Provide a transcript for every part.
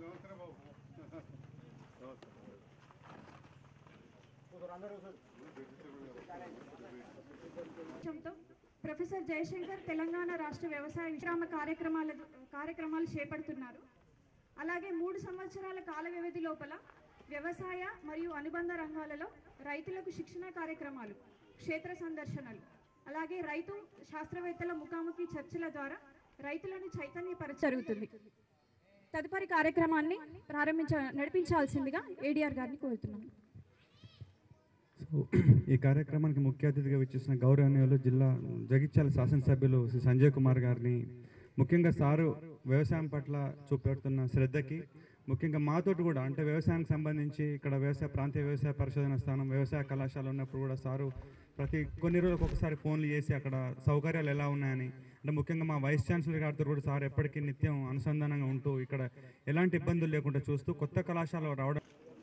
లక్ష్యంతో ప్రొఫెసర్ జయశంకర్ తెలంగాణ రాష్ట్ర వ్యవసాయ విశ్రామ కార్యక్రమాల కార్యక్రమాలు చేపడుతున్నారు అలాగే మూడు సంవత్సరాల కాల వ్యవధి లోపల వ్యవసాయ మరియు అనుబంధ రంగాలలో రైతులకు శిక్షణ కార్యక్రమాలు క్షేత్ర సందర్శనలు అలాగే రైతు శాస్త్రవేత్తల ముఖాముఖి చర్చల ద్వారా రైతులను చైతన్యపరచ జరుగుతుంది తదుపరి కార్యక్రమాన్ని ప్రారంభించ నడిపించాల్సిందిగా ఏడీఆర్ గారిని కోరుతున్నాను సో ఈ కార్యక్రమానికి ముఖ్య అతిథిగా విచ్చేసిన గౌరవనీయులు జిల్లా జగిత్యాల శాసనసభ్యులు శ్రీ సంజయ్ కుమార్ గారిని ముఖ్యంగా సారు వ్యవసాయం పట్ల చూపెడుతున్న శ్రద్ధకి ముఖ్యంగా మాతోటి కూడా అంటే వ్యవసాయానికి సంబంధించి ఇక్కడ వ్యవసాయ ప్రాంతీయ వ్యవసాయ పరిశోధన స్థానం వ్యవసాయ కళాశాల ఉన్నప్పుడు కూడా సారు ప్రతి కొన్ని రోజులకు ఒకసారి ఫోన్లు చేసి అక్కడ సౌకర్యాలు ఎలా ఉన్నాయని అంటే ముఖ్యంగా మా వైస్ ఛాన్సలర్ గారితో కూడా సార్ ఎప్పటికీ నిత్యం అనుసంధానంగా ఉంటూ ఇక్కడ ఎలాంటి ఇబ్బందులు లేకుండా చూస్తూ కొత్త కళాశాల రావడం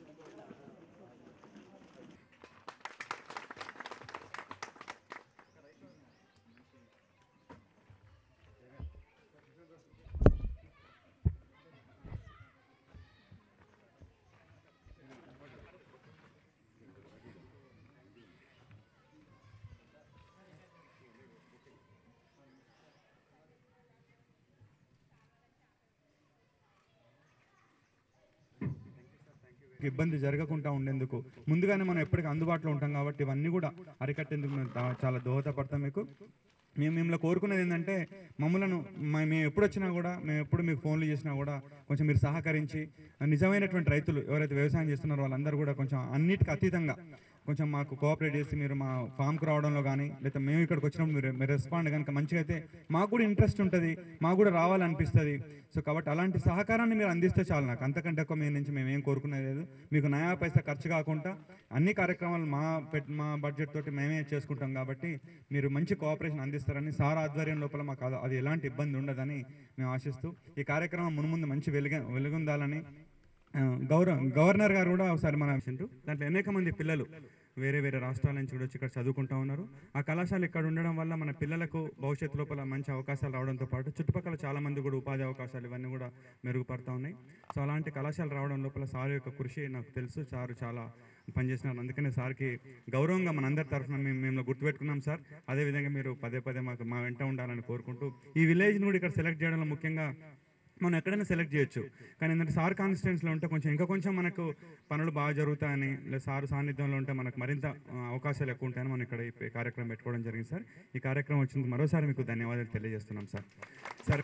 ఇబ్బంది జరగకుండా ఉండేందుకు ముందుగానే మనం ఎప్పటికీ అందుబాటులో ఉంటాం కాబట్టి ఇవన్నీ కూడా అరికట్టేందుకు మేము దా- చాలా దోహదపడతాం మీకు మేము మిమ్మల్ని కోరుకునేది ఏంటంటే మమ్మలను మ- మేము ఎప్పుడు వచ్చినా కూడా మేము ఎప్పుడు మీకు ఫోన్లు చేసినా కూడా కొంచెం మీరు సహకరించి నిజమైనటువంటి రైతులు ఎవరైతే వ్యవసాయం చేస్తున్నారో వాళ్ళందరూ కూడా కొంచెం అన్నిటికీ అతీతంగా కొంచెం మాకు కోఆపరేట్ చేసి మీరు మా ఫామ్కి రావడంలో కానీ లేదా మేము ఇక్కడికి వచ్చినప్పుడు మీరు మీరు రెస్పాండ్ కనుక మంచిగా అయితే మాకు కూడా ఇంట్రెస్ట్ ఉంటుంది మాకు కూడా రావాలనిపిస్తుంది సో కాబట్టి అలాంటి సహకారాన్ని మీరు అందిస్తే చాలు నాకు అంతకంటే ఎక్కువ మీ నుంచి మేము ఏం కోరుకునేది లేదు మీకు నయా పైసా ఖర్చు కాకుండా అన్ని కార్యక్రమాలు మా పెట్ మా బడ్జెట్ తోటి మేమే చేసుకుంటాం కాబట్టి మీరు మంచి కోఆపరేషన్ అందిస్తారని సార్ ఆధ్వర్యం లోపల మాకు అది- అది ఎలాంటి ఇబ్బంది ఉండదని మేము ఆశిస్తూ ఈ కార్యక్రమం మున్ముందు మంచి వెలుగ వెలుగొందాలని ఆ, గౌరవ గవర్నర్ గారు కూడా ఒకసారి మన విషయంలో దాంట్లో అనేక మంది పిల్లలు వేరే వేరే రాష్ట్రాల నుంచి కూడా వచ్చి ఇక్కడ చదువుకుంటా ఉన్నారు ఆ కళాశాల ఇక్కడ ఉండడం వల్ల మన పిల్లలకు భవిష్యత్తు లోపల మంచి అవకాశాలు రావడంతో పాటు చుట్టుపక్కల చాలా మంది కూడా ఉపాధి అవకాశాలు ఇవన్నీ కూడా మెరుగుపడతా ఉన్నాయి సో అలాంటి కళాశాల రావడం లోపల సార్ యొక్క కృషి నాకు తెలుసు సార్ చాలా పనిచేసినారు అందుకనే సార్కి గౌరవంగా మనందరి తరఫున మేము మేము గుర్తుపెట్టుకున్నాం సార్ అదేవిధంగా మీరు పదే పదే మాకు మా వెంట ఉండాలని కోరుకుంటూ ఈ విలేజ్ని కూడా ఇక్కడ సెలెక్ట్ చేయడంలో ముఖ్యంగా మనం ఎక్కడైనా సెలెక్ట్ చేయొచ్చు కానీ ఏంటంటే సార్ కాన్స్టిట్యున్సీలో ఉంటే కొంచెం ఇంకా కొంచెం మనకు పనులు బాగా జరుగుతాయని లేదా సార్ సాన్నిధ్యంలో ఉంటే మనకు మరింత ఆ, అవకాశాలు ఎక్కువ ఉంటాయని మనం ఇక్కడ ఈ కార్యక్రమం పెట్టుకోవడం జరిగింది సార్ ఈ కార్యక్రమం వచ్చినందుకు మరోసారి మీకు ధన్యవాదాలు తెలియజేస్తున్నాం సార్ సార్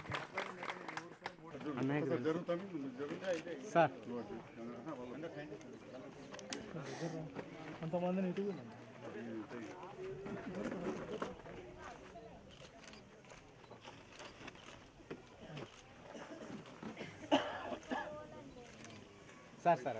సార్ అంతమందిని ఇటు సార్ సార్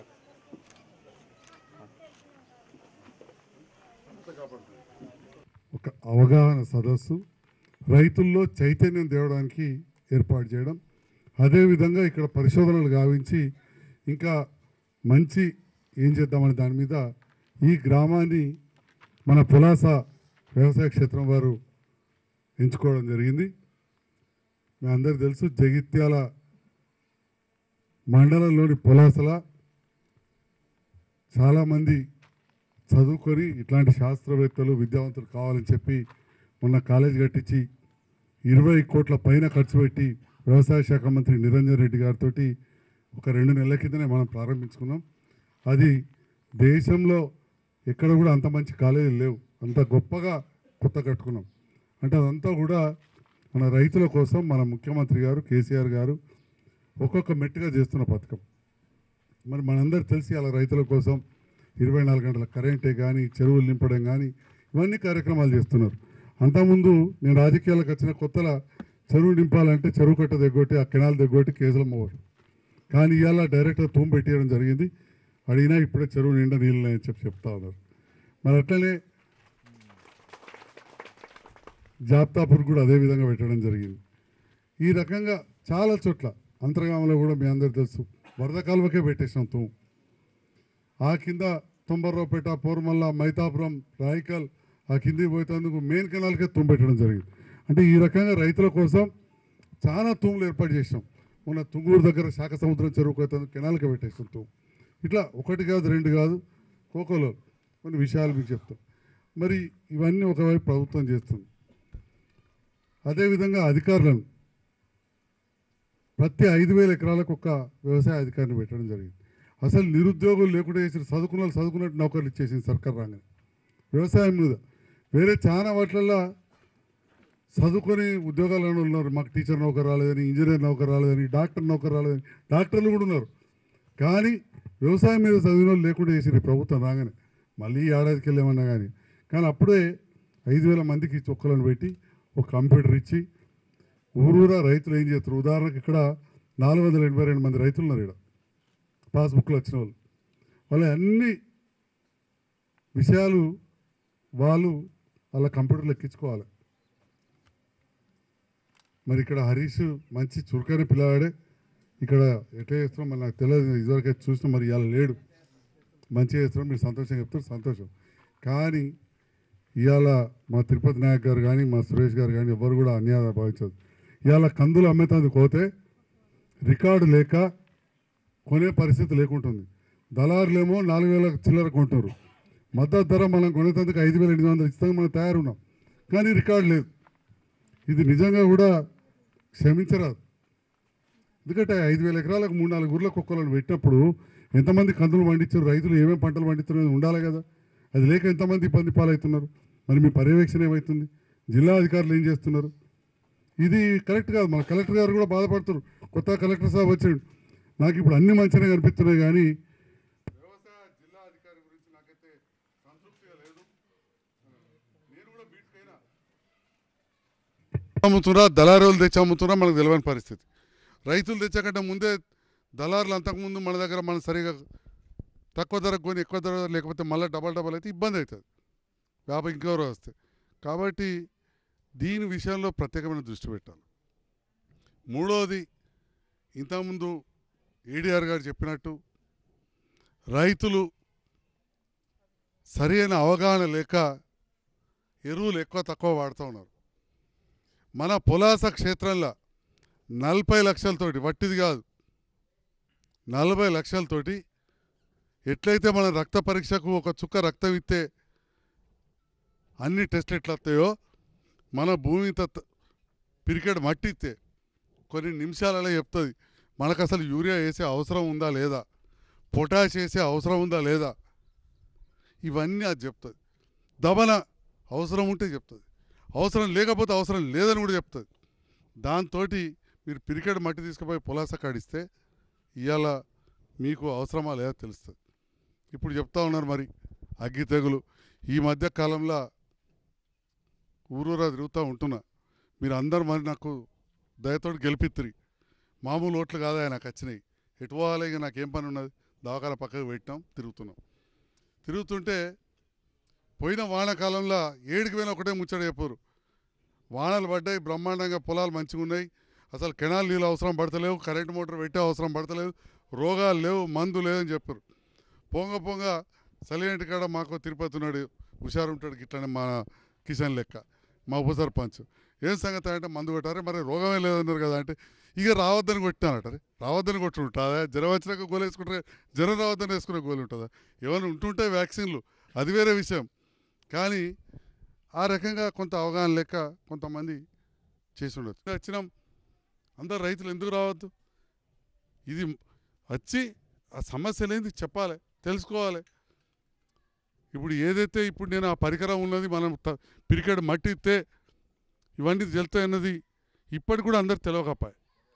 ఒక అవగాహన సదస్సు రైతుల్లో చైతన్యం తేవడానికి ఏర్పాటు చేయడం అదేవిధంగా ఇక్కడ పరిశోధనలు గావించి ఇంకా మంచి ఏం చేద్దామనే దాని మీద ఈ గ్రామాన్ని మన పులాస వ్యవసాయ క్షేత్రం వారు ఎంచుకోవడం జరిగింది మీ అందరికీ తెలుసు జగిత్యాల మండలంలోని పులాసల చాలామంది చదువుకొని ఇట్లాంటి శాస్త్రవేత్తలు విద్యావంతులు కావాలని చెప్పి మొన్న కాలేజ్ కట్టించి ఇరవై కోట్ల పైన ఖర్చు పెట్టి వ్యవసాయ శాఖ మంత్రి నిరంజన్ రెడ్డి గారితో ఒక రెండు నెలల కిందనే మనం ప్రారంభించుకున్నాం అది దేశంలో ఎక్కడ కూడా అంత మంచి కాలేజీలు లేవు అంత గొప్పగా కొత్త కట్టుకున్నాం అంటే అదంతా కూడా మన రైతుల కోసం మన ముఖ్యమంత్రి గారు కేసీఆర్ గారు ఒక్కొక్క మెట్టుగా చేస్తున్న పథకం మరి మనందరూ తెలిసి అలా రైతుల కోసం ఇరవై నాలుగు గంటల కరెంటే కానీ చెరువులు నింపడం కానీ ఇవన్నీ కార్యక్రమాలు చేస్తున్నారు అంతకుముందు నేను రాజకీయాలకు వచ్చిన కొత్తల చెరువు నింపాలంటే చెరువు కట్ట దగ్గొట్టి ఆ కెనాల్ దగ్గొట్టి కేసులు అమ్మవారు కానీ ఇవాళ డైరెక్ట్గా తూము పెట్టేయడం జరిగింది అడిగినా ఇప్పుడే చెరువు నిండా నీళ్ళు ఉన్నాయని చెప్పి చెప్తా ఉన్నారు మరి అట్లనే జాప్తాపూర్ కూడా అదే విధంగా పెట్టడం జరిగింది ఈ రకంగా చాలా చోట్ల అంతర్గామంలో కూడా మీ అందరు తెలుసు వరద కాలువకే పెట్టేసాం తూము ఆ కింద తొంభర్రావుపేట పోర్మల్ల మైతాపురం రాయికల్ ఆ కింది పోయేందుకు మెయిన్ కెనాల్కే తుమ్ము పెట్టడం జరిగింది అంటే ఈ రకంగా రైతుల కోసం చాలా తూములు ఏర్పాటు చేసాం మొన్న తుంగూరు దగ్గర శాఖ సముద్రం చెరువుకు అయితే కెనాల్కి పెట్టేస్తుంటాం ఇట్లా ఒకటి కాదు రెండు కాదు కోకోలో కొన్ని విషయాలు మీకు చెప్తాం మరి ఇవన్నీ ఒకవైపు ప్రభుత్వం చేస్తుంది అదేవిధంగా అధికారులను ప్రతి ఐదు వేల ఎకరాలకు ఒక వ్యవసాయ అధికారిని పెట్టడం జరిగింది అసలు నిరుద్యోగులు లేకుండా చేసిన చదువుకున్న వాళ్ళు చదువుకున్నట్టు నౌకర్లు ఇచ్చేసింది సర్కార్ రాగానే వ్యవసాయం మీద వేరే చాలా వాటిల్లో చదువుకొని ఉద్యోగాలను ఉన్నారు మాకు టీచర్ నౌకర్ రాలేదని ఇంజనీర్ నౌకర్ రాలేదని డాక్టర్ నౌకర్ రాలేదని డాక్టర్లు కూడా ఉన్నారు కానీ వ్యవసాయం మీద చదివిన వాళ్ళు లేకుండా చేసింది ప్రభుత్వం రాగానే మళ్ళీ ఈ ఏడాదికి వెళ్ళామన్నా కానీ కానీ అప్పుడే ఐదు వేల మందికి చొక్కలను పెట్టి ఒక కంప్యూటర్ ఇచ్చి ఊరూరా రైతులు ఏం చేస్తారు ఉదాహరణకు ఇక్కడ నాలుగు వందల ఎనభై రెండు మంది రైతులు ఉన్నారు ఇక్కడ పాస్బుక్లో వచ్చిన వాళ్ళు వాళ్ళ అన్ని విషయాలు వాళ్ళు వాళ్ళ కంప్యూటర్లో ఎక్కించుకోవాలి మరి ఇక్కడ హరీష్ మంచి చురుకైన పిల్లవాడే ఇక్కడ ఎట్లా చేస్తున్నాం మరి నాకు తెలియదు ఇదివరకు అయితే చూసినా మరి ఇవాళ లేడు మంచిగా చేస్తున్నాం మీరు సంతోషంగా చెప్తారు సంతోషం కానీ ఇవాళ మా తిరుపతి నాయక్ గారు కానీ మా సురేష్ గారు కానీ ఎవరు కూడా అన్యాయం భావించదు ఇవాళ కందులు అమ్మేతందుకు పోతే రికార్డు లేక కొనే పరిస్థితి లేకుంటుంది దళారులేమో నాలుగు వేల చిల్లర కొంటారు మద్దతు ధర మనం కొనేందుకు ఐదు వేల ఎనిమిది వందలు ఇస్తాం మనం తయారున్నాం కానీ రికార్డు లేదు ఇది నిజంగా కూడా క్షమించరాదు ఎందుకంటే ఐదు వేల ఎకరాలకు మూడు నాలుగు ఊర్ల కుక్కలను పెట్టినప్పుడు ఎంతమంది కందులు పండించారు రైతులు ఏమేమి పంటలు పండిస్తున్నారు ఉండాలి కదా అది లేక ఎంతమంది ఇబ్బంది పాలవుతున్నారు మరి మీ పర్యవేక్షణ ఏమవుతుంది జిల్లా అధికారులు ఏం చేస్తున్నారు ఇది కరెక్ట్ కాదు మన కలెక్టర్ గారు కూడా బాధపడుతున్నారు కొత్త కలెక్టర్ సాబ్ వచ్చాడు నాకు ఇప్పుడు అన్ని మంచిగానే కనిపిస్తున్నాయి కానీ వ్యవసాయ జిల్లా అధికారి గురించి నాకైతే సంతృప్తిగా లేదు నేను కూడా బీట్కైనా అమ్ముతున్నా దళారులు తెచ్చి అమ్ముతున్నా మనకు తెలియని పరిస్థితి రైతులు తెచ్చకంటే ముందే దళారులు అంతకుముందు మన దగ్గర మనం సరిగా తక్కువ ధరకు కొని ఎక్కువ ధర లేకపోతే మళ్ళీ డబల్ డబల్ అయితే ఇబ్బంది అవుతుంది వ్యాపారం ఇంకెవరో వస్తే కాబట్టి దీని విషయంలో ప్రత్యేకమైన దృష్టి పెట్టాలి మూడవది ఇంతకుముందు ఏడీఆర్ గారు చెప్పినట్టు రైతులు సరైన అవగాహన లేక ఎరువులు ఎక్కువ తక్కువ వాడుతూ ఉన్నారు మన పొలాస క్షేత్రంలో నలభై లక్షలతోటి వట్టిది కాదు నలభై లక్షలతోటి ఎట్లయితే మన రక్త పరీక్షకు ఒక చుక్క రక్తం ఇస్తే అన్ని టెస్ట్ ఎట్లా వస్తాయో మన భూమి తత్ పిరికెడ్ మట్టి ఇస్తే కొన్ని నిమిషాలలో చెప్తుంది మనకు అసలు యూరియా వేసే అవసరం ఉందా లేదా పొటాష్ వేసే అవసరం ఉందా లేదా ఇవన్నీ అది చెప్తుంది దమన అవసరం ఉంటే చెప్తుంది అవసరం లేకపోతే అవసరం లేదని కూడా చెప్తుంది దాంతో మీరు పిరికెడ్ మట్టి తీసుకుపోయి పులాస కాడిస్తే ఇవాళ మీకు అవసరమా లేదా తెలుస్తుంది ఇప్పుడు చెప్తా ఉన్నారు మరి అగ్గి తెగులు ఈ మధ్య కాలంలో ఊరూరా తిరుగుతూ ఉంటున్నా మీరు అందరు మరి నాకు దయతోటి గెలిపిత్తిరి మామూలు ఓట్లు కాదా నాకు వచ్చినాయి ఎటు పోవాలి ఇక నాకేం పని ఉన్నది దవాఖాన పక్కకు పెట్టినాం తిరుగుతున్నాం తిరుగుతుంటే పోయిన వానాకాలంలో ఏడికి పోయినా ఒకటే ముచ్చట చెప్పారు వానలు పడ్డాయి బ్రహ్మాండంగా పొలాలు మంచిగా ఉన్నాయి అసలు కెనాల్ నీళ్ళు అవసరం పడతలేవు కరెంట్ మోటార్ పెట్టే అవసరం పడతలేదు రోగాలు లేవు మందు లేదని చెప్పారు పొంగ పొంగ సలియంటి కాడ మాకు తిరుపతి ఉన్నాడు హుషారు ఉంటాడు గిట్లనే మా కిషన్ లెక్క మా ఉప సర్పంచ్ ఏం సంగతి అంటే మందు కొట్టారే మరి రోగమే లేదన్నారు కదా అంటే ఇక రావద్దని కొట్టినానట రావద్దని కొట్టుంటుందా జ్వరం వచ్చినాక గోలు వేసుకుంటారే జ్వరం రావద్దని వేసుకునే గోలు ఉంటుందా ఏమైనా ఉంటుంటే వ్యాక్సిన్లు అది వేరే విషయం కానీ ఆ రకంగా కొంత అవగాహన లెక్క కొంతమంది చేసి ఉండొచ్చు వచ్చినాం అందరు రైతులు ఎందుకు రావద్దు ఇది వచ్చి ఆ సమస్యలు ఏంది చెప్పాలి తెలుసుకోవాలి ఇప్పుడు ఏదైతే ఇప్పుడు నేను ఆ పరికరం ఉన్నది మనం త- పిరికెడు మట్టి ఇస్తే ఇవన్నీ తెలుస్తాయి అన్నది ఇప్పటికి కూడా అందరు తెలియకపోయి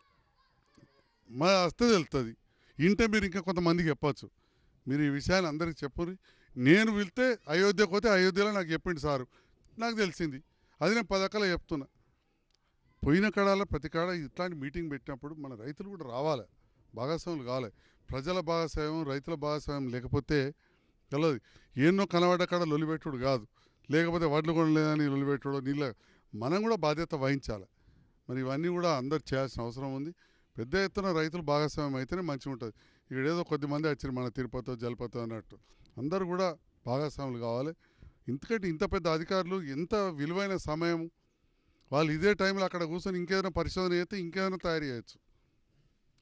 మా వస్తే తెలుస్తుంది ఇంటే మీరు ఇంకా కొంతమందికి చెప్పచ్చు మీరు ఈ విషయాన్ని అందరికి చెప్పరు నేను వెళ్తే అయోధ్యకు పోతే అయోధ్యలో నాకు చెప్పింది సారు నాకు తెలిసింది అది నేను పదకలా చెప్తున్నా పోయిన కడాల ప్రతి కాడ ఇట్లాంటి మీటింగ్ పెట్టినప్పుడు మన రైతులు కూడా రావాలి భాగస్వాములు కావాలి ప్రజల భాగస్వామ్యం రైతుల భాగస్వామ్యం లేకపోతే తెలియదు ఎన్నో కనబడ్డ కాడ లొలిపెట్టుడు కాదు లేకపోతే వడ్లు కొనలేదని లొలిపెట్టుడు నీళ్ళ మనం కూడా బాధ్యత వహించాలి మరి ఇవన్నీ కూడా అందరు చేయాల్సిన అవసరం ఉంది పెద్ద ఎత్తున రైతులు భాగస్వామ్యం అయితేనే మంచిగా ఉంటుంది ఇక్కడ ఏదో కొద్దిమంది వచ్చారు మన తిరుపతి జలపతి అన్నట్టు అందరూ కూడా భాగస్వాములు కావాలి ఇంతకంటే ఇంత పెద్ద అధికారులు ఎంత విలువైన సమయం వాళ్ళు ఇదే టైంలో అక్కడ కూర్చొని ఇంకేదైనా పరిశోధన చేస్తే ఇంకేదైనా తయారు చేయొచ్చు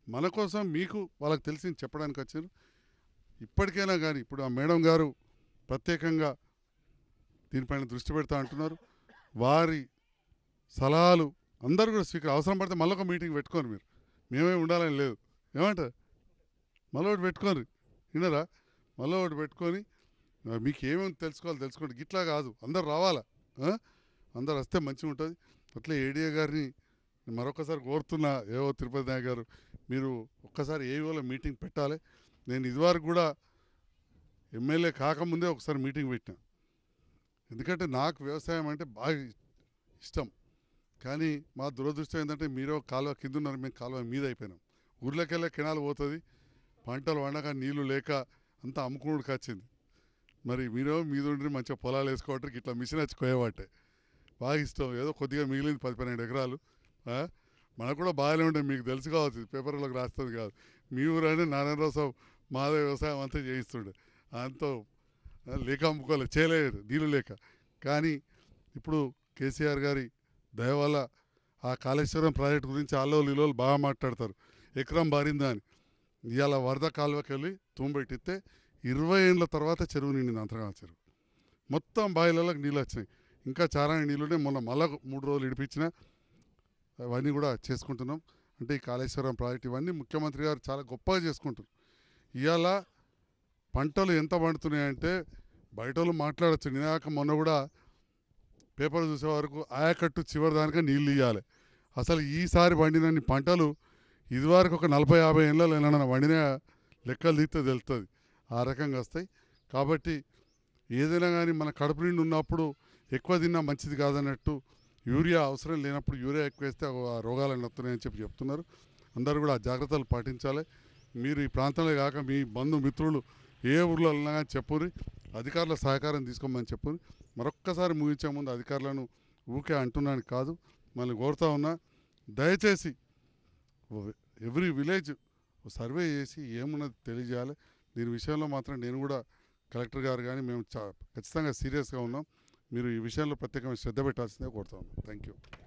మన కోసం మీకు వాళ్ళకి తెలిసి చెప్పడానికి వచ్చారు ఇప్పటికైనా కానీ ఇప్పుడు ఆ మేడం గారు ప్రత్యేకంగా దీనిపైన దృష్టి పెడతా అంటున్నారు వారి సలహాలు అందరూ కూడా స్వీకరి అవసరం పడితే మళ్ళీ ఒక మీటింగ్ పెట్టుకోరు మీరు మేమే ఉండాలని లేదు ఏమంటారు మళ్ళీ ఒకటి పెట్టుకోరు వినరా మళ్ళీ ఒకటి పెట్టుకొని ఆ, మీకు ఏమేమి తెలుసుకోవాలి తెలుసుకోండి గిట్లా కాదు అందరు రావాలా ఆ? అందరు వస్తే మంచిగా ఉంటుంది అట్లే ఏడిఏ గారిని నేను మరొకసారి కోరుతున్నా ఏవో తిరుపతి నాయక్ గారు మీరు ఒక్కసారి ఏవోలో మీటింగ్ పెట్టాలి నేను ఇదివరకు కూడా ఎమ్మెల్యే కాకముందే ఒకసారి మీటింగ్ పెట్టినా ఎందుకంటే నాకు వ్యవసాయం అంటే బాగా ఇష్టం కానీ మా దురదృష్టం ఏంటంటే మీరు కాలువ కింద ఉన్నారు మేము కాలువ మీద అయిపోయినాం ఊర్లోకెళ్ళే కెనాల్ పోతుంది పంటలు వండక నీళ్లు లేక అంతా అమ్ముకునుడికి వచ్చింది మరి మీరు మీద ఉండి మంచిగా పొలాలు వేసుకోవటానికి ఇట్లా మిషన్ వచ్చి కోయబట్టే బాగా ఇష్టం ఏదో కొద్దిగా మిగిలింది పది పన్నెండు ఎకరాలు ఆ? మనకు కూడా బాగానే ఉంటుంది మీకు తెలుసు కావచ్చు పేపర్లోకి రాస్తుంది కాదు మీ ఊరనే నారాయణరావు సాబ్ మాదే వ్యవసాయం అంతా చేయిస్తుండే అంతో ఆ, లేక అమ్ముకోలేదు చేయలేరు నీళ్ళు లేక కానీ ఇప్పుడు కేసీఆర్ గారి దయ వల్ల ఆ కాళేశ్వరం ప్రాజెక్ట్ గురించి ఆలో లీలో బాగా మాట్లాడతారు ఎకరం బారిందా అని ఇవాళ వరద కాలువకి వెళ్ళి తూంబెట్టిస్తే ఇరవై ఏళ్ళ తర్వాత చెరువు నిండింది అంతర్గామ చెరువు మొత్తం బావిలలోకి నీళ్ళు వచ్చినాయి ఇంకా చాలా నీళ్ళునే మొన్న మళ్ళా మూడు రోజులు ఇడిపించిన అవన్నీ కూడా చేసుకుంటున్నాం అంటే ఈ కాళేశ్వరం ప్రాజెక్ట్ ఇవన్నీ ముఖ్యమంత్రి గారు చాలా గొప్పగా చేసుకుంటారు ఇవాళ పంటలు ఎంత పండుతున్నాయంటే బయట వాళ్ళు మాట్లాడచ్చు నినాక మొన్న కూడా పేపర్ చూసే వరకు ఆయకట్టు చివరి దానికే నీళ్ళు ఇవ్వాలి అసలు ఈసారి పండినన్ని పంటలు ఇదివరకు ఒక నలభై యాభై ఏళ్ళలో ఏమన్నా వండిన లెక్కలు తీస్తే తెలుస్తుంది ఆ రకంగా వస్తాయి కాబట్టి ఏదైనా కానీ మన కడుపు నిండి ఉన్నప్పుడు ఎక్కువ తిన్నా మంచిది కాదన్నట్టు యూరియా అవసరం లేనప్పుడు యూరియా ఎక్కువ వేస్తే ఆ రోగాలు వస్తున్నాయని చెప్పి చెప్తున్నారు అందరూ కూడా ఆ జాగ్రత్తలు పాటించాలి మీరు ఈ ప్రాంతంలో కాక మీ బంధు మిత్రులు ఏ ఊర్లో వెళ్ళినా కానీ చెప్పురి అధికారుల సహకారం తీసుకోమని చెప్పురి మరొక్కసారి ముగించే ముందు అధికారులను ఊకే అంటున్నాను కాదు మళ్ళీ కోరుతా ఉన్నా దయచేసి ఎవ్రీ విలేజ్ సర్వే చేసి ఏమున్నది తెలియజేయాలి దీని విషయంలో మాత్రం నేను కూడా కలెక్టర్ గారు కానీ మేము చా ఖచ్చితంగా సీరియస్గా ఉన్నాం మీరు ఈ విషయంలో ప్రత్యేకమైన శ్రద్ధ పెట్టాల్సిందే కోరుతా ఉన్నాం థ్యాంక్ యూ